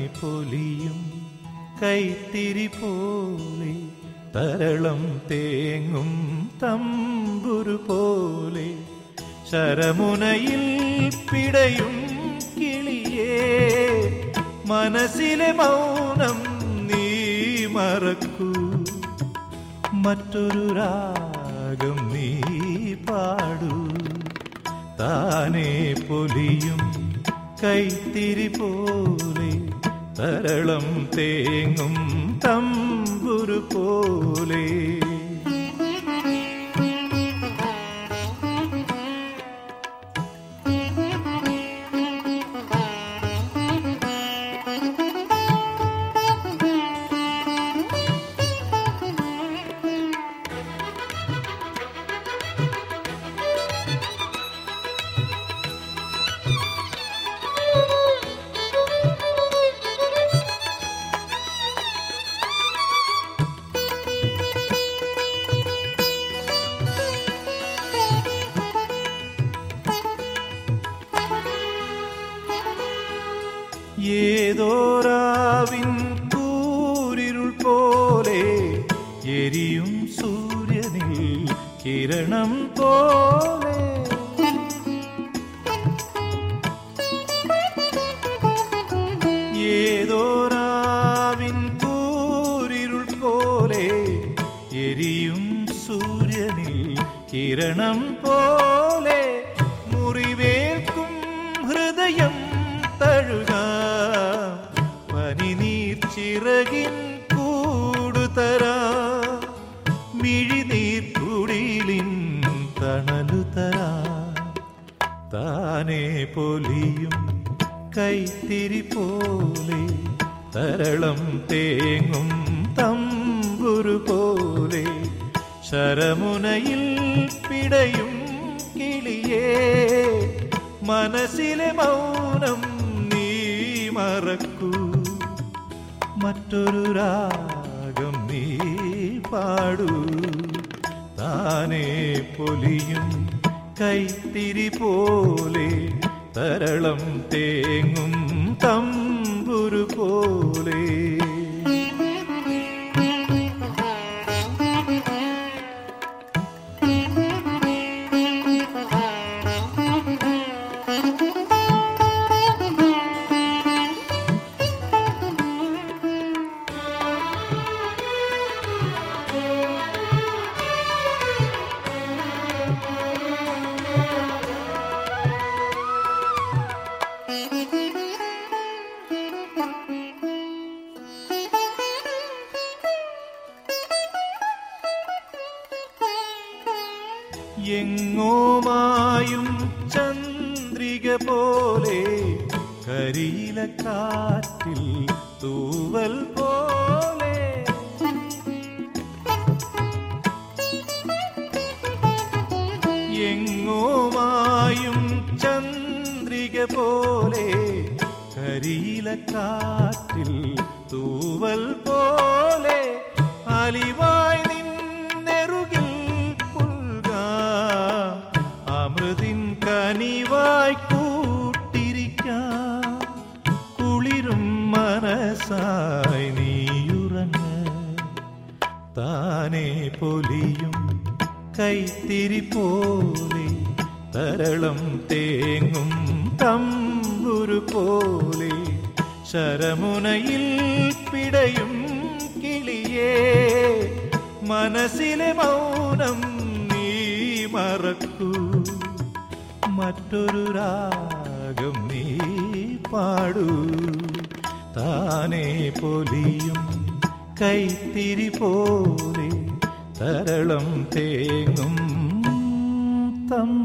പൊലിയും കൈത്തിരി പോലെ തരളം തേങ്ങും തമ്പുരു പോലെ ശരമുനയിൽ പിടയും കിളിയേ മനസ്സിലെ മൗനം നീ മറക്കൂ മറ്റൊരു രാഗം നീ പാടൂ താനേ പൊലിയും കൈത്തിരി പോലെ തരളം തേങ്ങും തമ്പുരു പോലെ ഏതോരാവിൻ കൂരിരുൾ പോലെ എരിയും സൂര്യനിൽ കിരണം പോലെ ഏതോരാവിൻ കൂരിരുൾ പോലെ എരിയും സൂര്യനിൽ കിരണം പോലെ മുറിവേൽക്കും ഹൃദയം തഴുക പനിനീർ ചിറകിൻ കൂടുതരാ മിഴിനീർ കുടിലിൻ തണലു തരാ താനേ പൊലിയും കൈത്തിരി പോലെ തരളം തേങ്ങും തമ്പുരു പോലെ ശരമുനയിൽ പിടയും കിളിയേ മനസ്സിലെ മൗനം നീ മറക്കൂ മറ്റൊരു രാഗം നീ പാടൂ താനേ പൊലിയും കൈത്തിരി പോലെ തരളം തേങ്ങും തമ്പുരു പോലെ എങ്ങോമായും ചന്ദ്രിക പോലെ കരിയില കാറ്റിൽ തൂവൽ പോലെ എങ്ങോമായും ചന്ദ്രിക പോലെ കരിയില കാറ്റിൽ തൂവൽ പോലെ അലിവായി നിന്നെറുകിൽ പുൽക അമൃതിൻ കനിവായി കൂട്ടിരിക്കാം കുളിരും മനസ്സായി നീയുറങ്ങ താനേ പൊലിയും കൈത്തിരി പോലെ തരളം തേങ്ങും തമ്പുരു പോലെ ശരമുനയിൽ പിടയും കിളിയേ മനസ്സിലെ മൗനം നീ മറക്കൂ മറ്റൊരു രാഗം നീ പാടൂ താനേ പൊലിയും കൈത്തിരി പോലെ തരളം തേങ്ങും തം